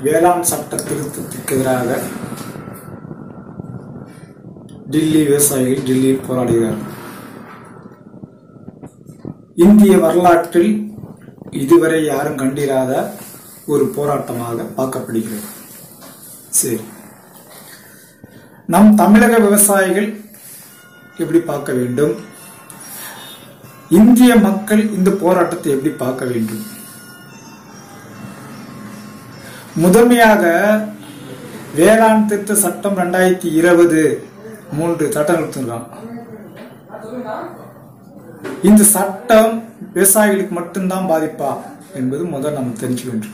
வேளாண் சட்ட திருத்தத்துக்கு எதிராக டில்லி விவசாயிகள் டெல்லியில் போராடுகிறார்கள் இந்திய வரலாற்றில் இதுவரை யாரும் கண்டிராத ஒரு போராட்டமாக பார்க்கப்படுகிறது சரி நம் தமிழக விவசாயிகள் எப்படி பார்க்க வேண்டும் இந்திய மக்கள் இந்த போராட்டத்தை எப்படி பார்க்க வேண்டும் முதன்மையாக வேளாண் திருத்த சட்டம் ரெண்டாயிரத்தி இருபது மூன்று சட்டம் எடுத்துருக்கான் இந்த சட்டம் விவசாயிகளுக்கு மட்டும்தான் பாதிப்பா என்பது முதல் நம்ம தெரிஞ்சுக்க வேண்டும்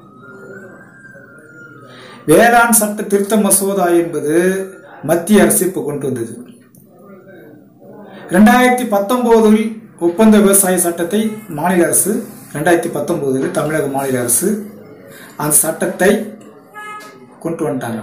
வேளாண் சட்ட திருத்த மசோதா என்பது மத்திய அரசு இப்போ கொண்டு வந்தது ரெண்டாயிரத்தி பத்தொன்பதில் ஒப்பந்த விவசாய சட்டத்தை மாநில அரசு ரெண்டாயிரத்தி பத்தொன்பதில் தமிழக மாநில அரசு அந்த சட்டத்தை கொண்டு வந்துட்டாங்க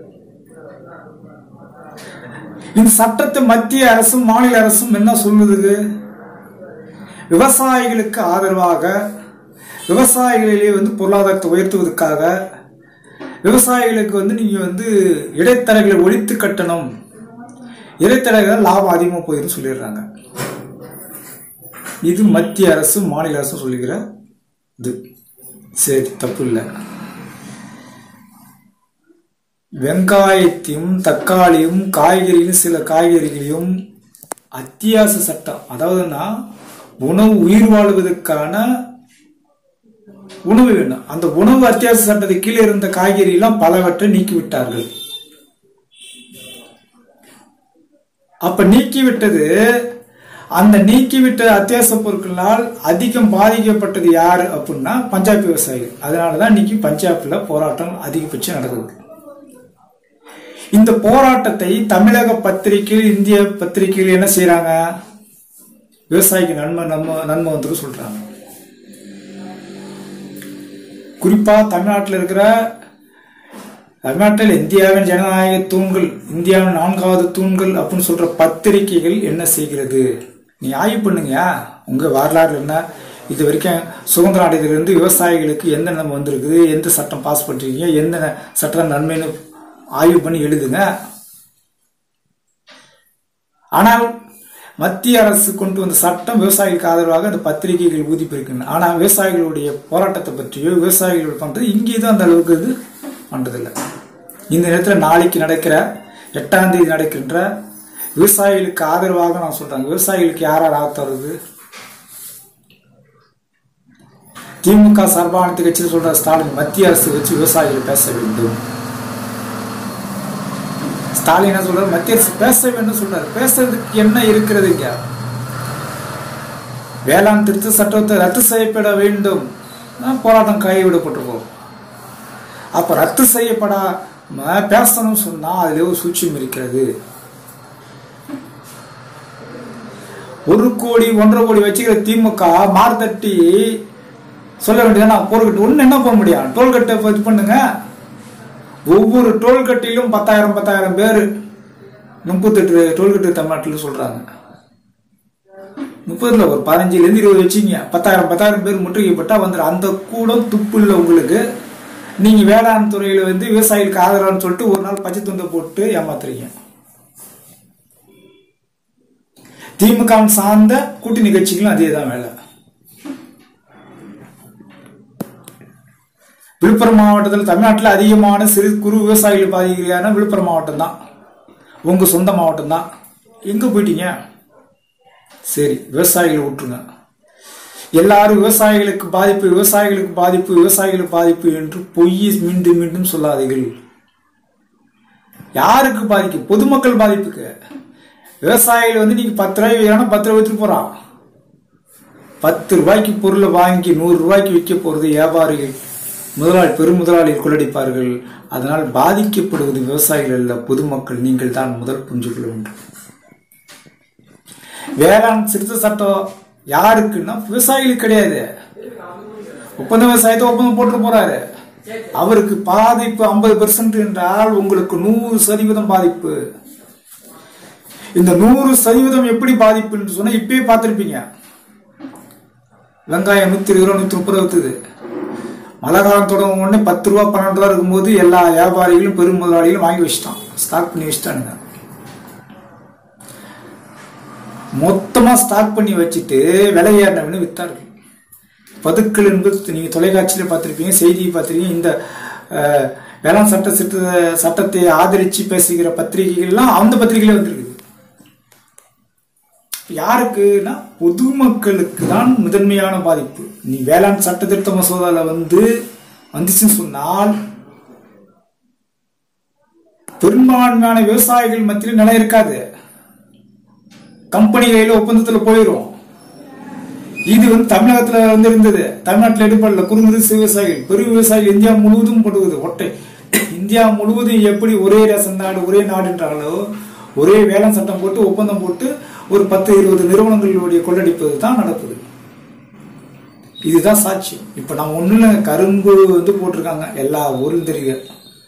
இந்த சட்டத்தை மத்திய அரசும் மாநில அரசும் என்ன சொல்லுது விவசாயிகளுக்கு ஆதரவாக விவசாயிகளிலே வந்து பொருளாதாரத்தை உயர்த்துவதற்காக விவசாயிகளுக்கு வந்து நீங்க வந்து இடைத்தரகளை ஒழித்து கட்டணும் இடைத்தரகர்கள் லாபம் அதிகமாக போயிரும் சொல்லிடுறாங்க இது மத்திய அரசும் மாநில அரசும் சொல்லுகிற இது சரி தப்பு இல்லை வெங்காயத்தையும் தக்காளியும் காய்கறியும் சில காய்கறிகளையும் அத்தியாவசிய சட்டம் அதாவதுன்னா உணவு உயிர் வாழ்வதற்கான உணவு வேணும் அந்த உணவு அத்தியாவசிய சட்டத்துக்கு கீழே இருந்த காய்கறி எல்லாம் பலவற்றை நீக்கிவிட்டார்கள் அப்ப நீக்கிவிட்டது அந்த நீக்கிவிட்ட அத்தியாவசிய பொருட்களால் அதிகம் பாதிக்கப்பட்டது யாரு அப்படின்னா பஞ்சாப் விவசாயிகள் அதனாலதான் இன்னைக்கு பஞ்சாப்ல போராட்டம் அதிகபட்சம் நடக்குது இந்த போராட்டத்தை தமிழக பத்திரிகையில் இந்திய பத்திரிகையில் என்ன செய்யறாங்க விவசாயிக்கு நன்மை நம்ம நன்மை வந்து சொல்றாங்க குறிப்பா தமிழ்நாட்டில் இருக்கிற தமிழ்நாட்டில் இந்தியாவின் ஜனநாயக தூண்கள் இந்தியாவின் நான்காவது தூண்கள் அப்படின்னு சொல்ற பத்திரிகைகள் என்ன செய்கிறது நீ ஆய்வு பண்ணுங்க உங்க வரலாறு என்ன இது வரைக்கும் சுதந்திர அடைதிலிருந்து விவசாயிகளுக்கு எந்த நன்மை வந்திருக்குது எந்த சட்டம் பாஸ் பண்ணிருக்கீங்க எந்த சட்டம் நன்மைன்னு ஆய்வு பண்ணி எழுதுங்க ஆனால் மத்திய அரசு கொண்டு வந்த சட்டம் விவசாயிகளுக்கு ஆதரவாக அந்த பத்திரிகைகள் ஊதிப்பிருக்கின்றன ஆனால் விவசாயிகளுடைய போராட்டத்தை பற்றியோ விவசாயிகள் பண்றது இங்கே தான் அந்த அளவுக்கு இது பண்றதில்லை இந்த நேரத்தில் நாளைக்கு நடக்கிற எட்டாம் தேதி நடக்கின்ற விவசாயிகளுக்கு ஆதரவாக நான் சொல்றாங்க விவசாயிகளுக்கு யார் யார் ஆதரவு திமுக சார்பான கட்சியில் சொல்ற ஸ்டாலின் மத்திய அரசு வச்சு விவசாயிகள் பேச வேண்டும் ஸ்டாலின் என்ன சொல்றாரு மத்திய அரசு பேச வேண்டும் சொல்றாரு பேசுறதுக்கு என்ன இருக்கிறது இங்க வேளாண் திருத்த சட்டத்தை ரத்து செய்யப்பட வேண்டும் போராட்டம் கைவிடப்பட்டிருக்கோம் அப்ப ரத்து செய்யப்படாம பேசணும் சொன்னா அதுல ஒரு சூட்சம் இருக்கிறது ஒரு கோடி ஒன்றரை கோடி வச்சுக்கிற திமுக மார்த்தட்டி சொல்ல வேண்டியது நான் போர்கட்டு ஒண்ணு என்ன பண்ண முடியும் டோல்கட்டை இது பண்ணுங்க ஒவ்வொரு டோல்கட்டிலும் பத்தாயிரம் பத்தாயிரம் பேர் முப்பத்தெட்டு டோல்கட்டு தமிழ்நாட்டில் சொல்றாங்க முப்பதுல ஒரு பதினஞ்சுல இருந்து இருபது வச்சுங்க பத்தாயிரம் பத்தாயிரம் பேர் முற்றுகைப்பட்டா வந்துடும் அந்த கூடம் துப்பு இல்லை உங்களுக்கு நீங்க வேளாண் துறையில வந்து விவசாயிகளுக்கு ஆதரவுன்னு சொல்லிட்டு ஒரு நாள் பச்சை துண்டை போட்டு ஏமாத்துறீங்க திமுக சார்ந்த கூட்டணி நிகழ்ச்சிகளும் அதே தான் வேலை விழுப்புரம் மாவட்டத்தில் தமிழ்நாட்டில் அதிகமான சிறு குறு விவசாயிகள் பாதிக்கிறான விழுப்புரம் மாவட்டம் தான் உங்க சொந்த மாவட்டம் தான் எங்க போயிட்டீங்க சரி விவசாயிகளை விட்டுருங்க எல்லாரும் விவசாயிகளுக்கு பாதிப்பு விவசாயிகளுக்கு பாதிப்பு விவசாயிகளுக்கு பாதிப்பு என்று பொய்யை மீண்டும் மீண்டும் சொல்லாதீர்கள் யாருக்கு பாதிக்கும் பொதுமக்கள் பாதிப்புக்கு விவசாயிகள் வந்து நீங்க பத்து ரூபாய் வேணும் பத்து ரூபாய் வித்துட்டு போறான் பத்து ரூபாய்க்கு பொருளை வாங்கி நூறு ரூபாய்க்கு விற்க போறது வியாபாரிகள் முதலாளி பெருமுதலாளிகள் கொள்ளடிப்பார்கள் அதனால் பாதிக்கப்படுவது விவசாயிகள் அல்ல பொதுமக்கள் நீங்கள் தான் முதல் புரிஞ்சு கொள்ள வேண்டும் வேளாண் திருத்த சட்டம் யாருக்குன்னா விவசாயிகளுக்கு கிடையாது ஒப்பந்த விவசாயத்தை ஒப்பந்தம் போட்டு போறாரு அவருக்கு பாதிப்பு ஐம்பது பெர்சன்ட் என்றால் உங்களுக்கு நூறு சதவீதம் பாதிப்பு இந்த நூறு சதவீதம் எப்படி பாதிப்புன்னு சொன்னா இப்பயே பார்த்திருப்பீங்க வெங்காயம் நூத்தி இருபது ரூபா நூத்தி முப்பது ரூபா வித்துது மழை காலம் தொடங்கும் உடனே பத்து ரூபா பன்னெண்டு ரூபா இருக்கும்போது எல்லா வியாபாரிகளும் பெரும் முதலாளிகளும் வாங்கி வச்சுட்டான் ஸ்டாக் பண்ணி வச்சுட்டானுங்க மொத்தமா ஸ்டாக் பண்ணி வச்சுட்டு விலை ஏறினவனு வித்தார்கள் பதுக்கல் என்பது நீங்க தொலைக்காட்சியில பார்த்திருப்பீங்க செய்தியை பார்த்திருப்பீங்க இந்த அஹ், வேளாண் சட்ட சிட்ட சட்டத்தை ஆதரிச்சு பேசுகிற பத்திரிகைகள்லாம் அந்த பத்திரிகையில வந்திருக்குது யாருக்குன்னா பொதுமக்களுக்கு தான் முதன்மையான பாதிப்பு நீ வேளாண் சட்ட திருத்த மசோதால வந்து வந்துச்சுன்னு சொன்னால் பெரும்பான்மையான விவசாயிகள் மத்தியில் நிலை இருக்காது கம்பெனி கையில ஒப்பந்தத்துல போயிடும் இது வந்து தமிழகத்துல வந்து இருந்தது தமிழ்நாட்டில் எடுப்படல குறுங்குறு சிறு விவசாயிகள் பெரு விவசாயிகள் இந்தியா முழுவதும் போடுவது ஒட்டை இந்தியா முழுவதும் எப்படி ஒரே ரேஷன் நாடு ஒரே நாடுன்றாங்களோ ஒரே வேளாண் சட்டம் போட்டு ஒப்பந்தம் போட்டு ஒரு பத்து இருபது நிறுவனங்களுடைய கொள்ளடிப்பது தான் நடக்குது இதுதான் சாட்சி இப்ப நம்ம ஒண்ணுல கரும்பு வந்து போட்டிருக்காங்க எல்லா ஊரும் தெரியுது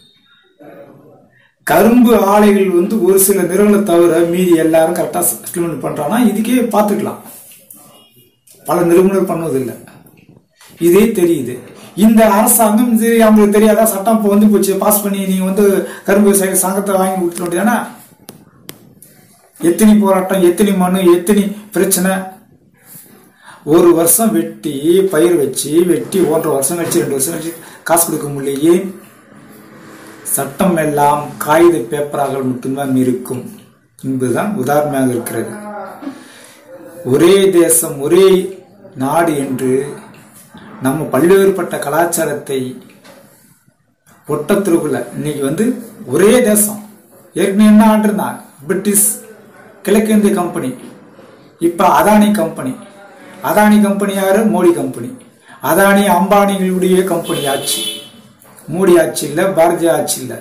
கரும்பு ஆலைகள் வந்து ஒரு சில நிறுவனங்களை தவிர மீதி எல்லாரும் கரெக்டா செட்டில்மெண்ட் பண்றாங்கன்னா இதுக்கே பார்த்துக்கலாம் பல நிறுவனங்கள் பண்ணுவதில்லை இதே தெரியுது இந்த அரசாங்கம் இது அவங்களுக்கு தெரியாதா சட்டம் இப்போ வந்து போச்சு பாஸ் பண்ணி நீங்க வந்து கரும்பு விவசாய சங்கத்தை வாங்கி கொடுத்துட வேண்டியதானே எத்தனை போராட்டம் எத்தனை மனு எத்தனை பிரச்சனை ஒரு வருஷம் வெட்டி பயிர் வச்சு வெட்டி ஒன்றரை வருஷம் கழிச்சு ரெண்டு வருஷம் கழிச்சு காசு கொடுக்க முடியலையே சட்டம் எல்லாம் காகித பேப்பராக மட்டும்தான் இருக்கும் என்பதுதான் உதாரணமாக இருக்கிறது ஒரே தேசம் ஒரே நாடு என்று நம்ம பல்வேறுபட்ட கலாச்சாரத்தை ஒட்டத்திற்குள்ள இன்னைக்கு வந்து ஒரே தேசம் ஏற்கனவே என்ன ஆண்டிருந்தான் பிரிட்டிஷ் கிழக்கிந்திய கம்பெனி இப்ப அதானி கம்பெனி அதானி கம்பெனி யாரு மோடி கம்பெனி அதானி அம்பானிகளுடைய கம்பெனி ஆட்சி மோடி ஆட்சி இல்ல பாரதிய ஆட்சி இல்ல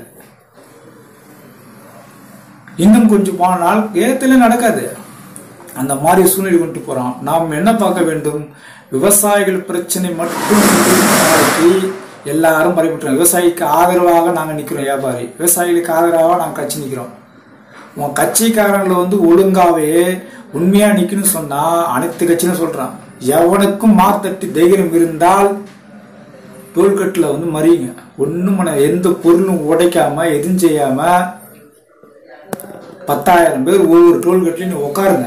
இன்னும் கொஞ்சம் போனால் ஏத்துல நடக்காது அந்த மாதிரி சூழ்நிலை கொண்டு போறோம் நாம் என்ன பார்க்க வேண்டும் விவசாயிகள் பிரச்சனை மட்டும் நாளைக்கு எல்லாரும் பறிபட்டுறோம் விவசாயிக்கு ஆதரவாக நாங்க நிக்கிறோம் வியாபாரி விவசாயிகளுக்கு ஆதரவாக நாங்க கட்சி நிக்கிறோம் உன் கட்சிக்காரங்களை வந்து ஒழுங்காவே உண்மையா நிக்கணும்னு சொன்னா அனைத்து கட்சியும் சொல்றான் எவனுக்கும் மார்த்தட்டி தைரியம் இருந்தால் டோல்கட்டில் வந்து மறியுங்க ஒண்ணும் பண்ண எந்த பொருளும் உடைக்காம எதுவும் செய்யாம பத்தாயிரம் பேர் ஒவ்வொரு டோல்கட்லையும் நீ உட்காருங்க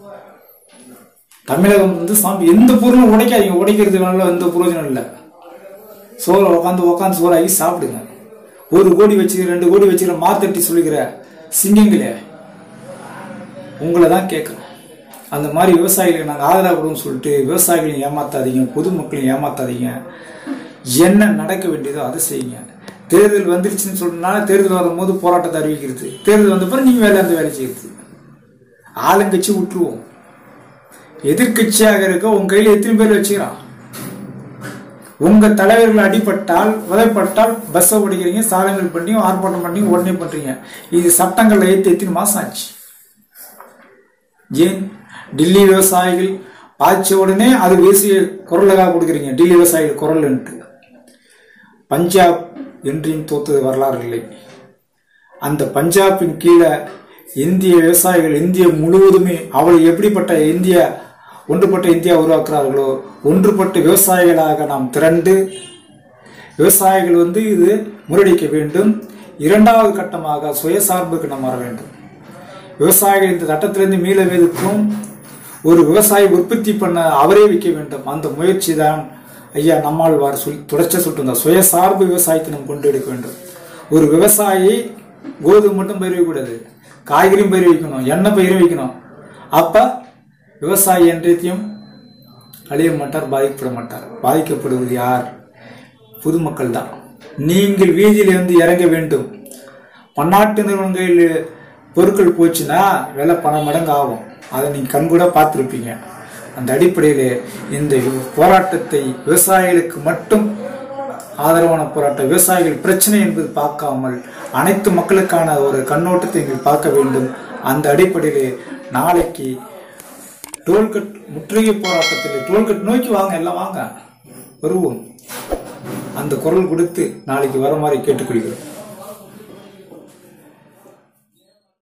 தமிழகம் வந்து சாமி எந்த பொருளும் உடைக்காதீங்க உடைக்கிறதுனால எந்த பிரயோஜனம் இல்லை சோறை உட்காந்து உட்காந்து சோறாகி சாப்பிடுங்க ஒரு கோடி வச்சுக்கிற ரெண்டு கோடி வச்சுக்கிற மாத்தட்டி சொல்லிக்கிற சிங்கங்களே உங்களை தான் கேட்குறோம் அந்த மாதிரி விவசாயிகளுக்கு நாங்கள் ஆதரவு கொடுன்னு சொல்லிட்டு விவசாயிகளையும் ஏமாத்தாதீங்க பொதுமக்களையும் ஏமாத்தாதீங்க என்ன நடக்க வேண்டியதோ அதை செய்யுங்க தேர்தல் வந்துருச்சுன்னு சொன்னா தேர்தல் வரும்போது போராட்டத்தை அறிவிக்கிறது தேர்தல் வந்த பிறகு நீங்க வேலை அந்த வேலை செய்யுது ஆளுங்கட்சி விட்டுருவோம் எதிர்கட்சியாக இருக்க உங்க கையில எத்தனை பேர் வச்சுக்கிறான் உங்க தலைவர்கள் அடிபட்டால் உதைப்பட்டால் பஸ்ஸை ஓடிக்கிறீங்க சாதனைகள் பண்ணி ஆர்ப்பாட்டம் பண்ணி உடனே பண்றீங்க இது சட்டங்கள்ல ஏற்றி எத்தனை மாசம் ஆச்சு ஏன் டில்லி விவசாயிகள் பாய்ச்ச உடனே அது தேசிய குரலுக்காக கொடுக்குறீங்க டில்லி விவசாயிகள் குரல்ன்ட்டு பஞ்சாப் என்றையும் தோத்தது வரலாறு இல்லை அந்த பஞ்சாபின் கீழே இந்திய விவசாயிகள் இந்திய முழுவதுமே அவளை எப்படிப்பட்ட இந்திய ஒன்றுபட்ட இந்தியா உருவாக்குறார்களோ ஒன்றுபட்ட விவசாயிகளாக நாம் திரண்டு விவசாயிகள் வந்து இது முரடிக்க வேண்டும் இரண்டாவது கட்டமாக சுயசார்புக்கு நாம் வர வேண்டும் விவசாயிகள் இந்த சட்டத்திலிருந்து மீளவதற்கும் ஒரு விவசாயி உற்பத்தி பண்ண அவரே விற்க வேண்டும் அந்த முயற்சி தான் ஐயா நம்மாழ்வார் சொல்லி தொடர்ச்சியா சொல்லிட்டு இருந்தார் சுயசார்பு விவசாயத்தை நாம் கொண்டு எடுக்க வேண்டும் ஒரு விவசாயி கோதுமை மட்டும் பயிர் வைக்கக்கூடாது காய்கறியும் பயிர் வைக்கணும் எண்ணெய் பயிர் வைக்கணும் அப்ப விவசாயி என்றையும் அழிய மாட்டார் பாதிக்கப்பட மாட்டார் பாதிக்கப்படுவது யார் பொதுமக்கள் தான் நீங்கள் வீதியில வந்து இறங்க வேண்டும் பன்னாட்டு நிறுவனங்களில் பொருட்கள் போச்சுன்னா விலை பல மடங்கு ஆகும் அதை நீங்க கண்கூட பார்த்துருப்பீங்க அந்த அடிப்படையில் இந்த போராட்டத்தை விவசாயிகளுக்கு மட்டும் ஆதரவான போராட்டம் விவசாயிகள் பிரச்சனை என்பது பார்க்காமல் அனைத்து மக்களுக்கான ஒரு கண்ணோட்டத்தை நீங்கள் பார்க்க வேண்டும் அந்த அடிப்படையில் நாளைக்கு டோல்கட் முற்றுகை போராட்டத்தில் டோல்கட் நோக்கி வாங்க எல்லாம் வாங்க வருவோம் அந்த குரல் கொடுத்து நாளைக்கு வர மாதிரி கேட்டுக்கொள்கிறோம்